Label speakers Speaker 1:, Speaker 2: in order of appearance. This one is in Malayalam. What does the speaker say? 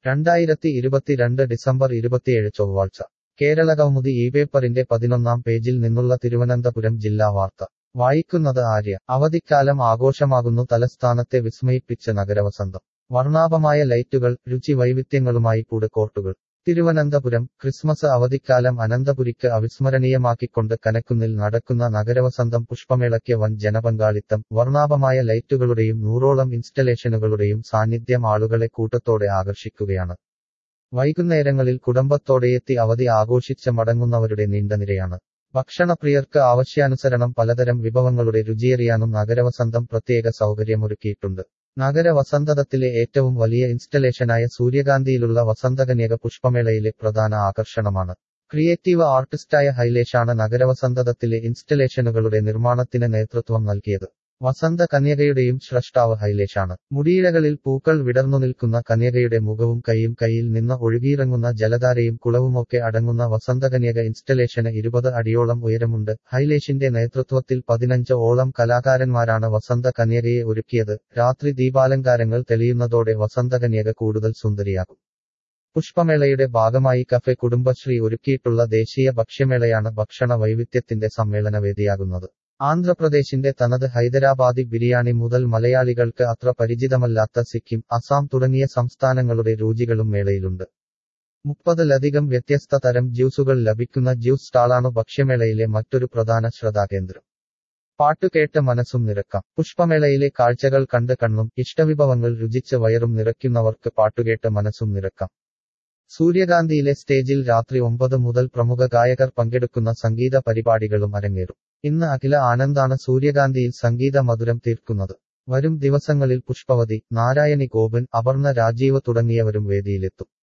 Speaker 1: രണ്ടായിരത്തി ഇരുപത്തിരണ്ട് ഡിസംബർ ഇരുപത്തിയേഴ് ചൊവ്വാഴ്ച കേരള കൗമുദി ഈ പേപ്പറിന്റെ പതിനൊന്നാം പേജിൽ നിന്നുള്ള തിരുവനന്തപുരം ജില്ലാ വാർത്ത വായിക്കുന്നത് ആര്യ അവധിക്കാലം ആഘോഷമാകുന്നു തലസ്ഥാനത്തെ വിസ്മയിപ്പിച്ച നഗരവസന്തം വർണ്ണാഭമായ ലൈറ്റുകൾ രുചി വൈവിധ്യങ്ങളുമായി ഫുഡ് കോർട്ടുകൾ തിരുവനന്തപുരം ക്രിസ്മസ് അവധിക്കാലം അനന്തപുരിക്ക് അവിസ്മരണീയമാക്കിക്കൊണ്ട് കനക്കുന്നിൽ നടക്കുന്ന നഗരവസന്തം പുഷ്പമേളയ്ക്ക് വൻ ജനപങ്കാളിത്തം വർണ്ണാഭമായ ലൈറ്റുകളുടെയും നൂറോളം ഇൻസ്റ്റലേഷനുകളുടെയും സാന്നിധ്യം ആളുകളെ കൂട്ടത്തോടെ ആകർഷിക്കുകയാണ് വൈകുന്നേരങ്ങളിൽ കുടുംബത്തോടെയെത്തി അവധി ആഘോഷിച്ച് മടങ്ങുന്നവരുടെ നീണ്ട നിരയാണ് ഭക്ഷണപ്രിയർക്ക് ആവശ്യാനുസരണം പലതരം വിഭവങ്ങളുടെ രുചിയറിയാനും നഗരവസന്തം പ്രത്യേക സൗകര്യമൊരുക്കിയിട്ടുണ്ട് നഗരവസന്തതത്തിലെ ഏറ്റവും വലിയ ഇൻസ്റ്റലേഷനായ സൂര്യകാന്തിയിലുള്ള വസന്തകന്യക പുഷ്പമേളയിലെ പ്രധാന ആകർഷണമാണ് ക്രിയേറ്റീവ് ആർട്ടിസ്റ്റായ ഹൈലേഷാണ് നഗരവസന്തതത്തിലെ ഇൻസ്റ്റലേഷനുകളുടെ നിർമ്മാണത്തിന് നേതൃത്വം നൽകിയത് വസന്ത കന്യകയുടെയും സ്രഷ്ടാവ് ഹൈലേഷാണ് മുടിയിഴകളിൽ പൂക്കൾ വിടർന്നു നിൽക്കുന്ന കന്യകയുടെ മുഖവും കൈയും കൈയിൽ നിന്ന് ഒഴുകിയിറങ്ങുന്ന ജലധാരയും കുളവുമൊക്കെ അടങ്ങുന്ന വസന്തകന്യക ഇൻസ്റ്റലേഷന് ഇരുപത് അടിയോളം ഉയരമുണ്ട് ഹൈലേഷിന്റെ നേതൃത്വത്തിൽ പതിനഞ്ച് ഓളം കലാകാരന്മാരാണ് വസന്ത കന്യകയെ ഒരുക്കിയത് രാത്രി ദീപാലങ്കാരങ്ങൾ തെളിയുന്നതോടെ വസന്തകന്യക കൂടുതൽ സുന്ദരിയാകും പുഷ്പമേളയുടെ ഭാഗമായി കഫെ കുടുംബശ്രീ ഒരുക്കിയിട്ടുള്ള ദേശീയ ഭക്ഷ്യമേളയാണ് ഭക്ഷണ വൈവിധ്യത്തിന്റെ സമ്മേളനവേദിയാകുന്നത് ആന്ധ്രാപ്രദേശിന്റെ തനത് ഹൈദരാബാദി ബിരിയാണി മുതൽ മലയാളികൾക്ക് അത്ര പരിചിതമല്ലാത്ത സിക്കിം അസാം തുടങ്ങിയ സംസ്ഥാനങ്ങളുടെ രുചികളും മേളയിലുണ്ട് മുപ്പതിലധികം വ്യത്യസ്ത തരം ജ്യൂസുകൾ ലഭിക്കുന്ന ജ്യൂസ് സ്റ്റാളാണ് ഭക്ഷ്യമേളയിലെ മറ്റൊരു പ്രധാന ശ്രദ്ധാകേന്ദ്രം പാട്ടുകേട്ട് മനസ്സും നിറക്കാം പുഷ്പമേളയിലെ കാഴ്ചകൾ കണ്ട് കണ്ണും ഇഷ്ടവിഭവങ്ങൾ രുചിച്ച് വയറും നിറയ്ക്കുന്നവർക്ക് പാട്ടുകേട്ട് മനസ്സും നിറക്കാം സൂര്യകാന്തിയിലെ സ്റ്റേജിൽ രാത്രി ഒമ്പത് മുതൽ പ്രമുഖ ഗായകർ പങ്കെടുക്കുന്ന സംഗീത പരിപാടികളും അരങ്ങേറും ഇന്ന് അഖില ആനന്ദാണ് സൂര്യകാന്തിയിൽ സംഗീത മധുരം തീർക്കുന്നത് വരും ദിവസങ്ങളിൽ പുഷ്പവതി നാരായണി ഗോപൻ അപർണ രാജീവ് തുടങ്ങിയവരും വേദിയിലെത്തും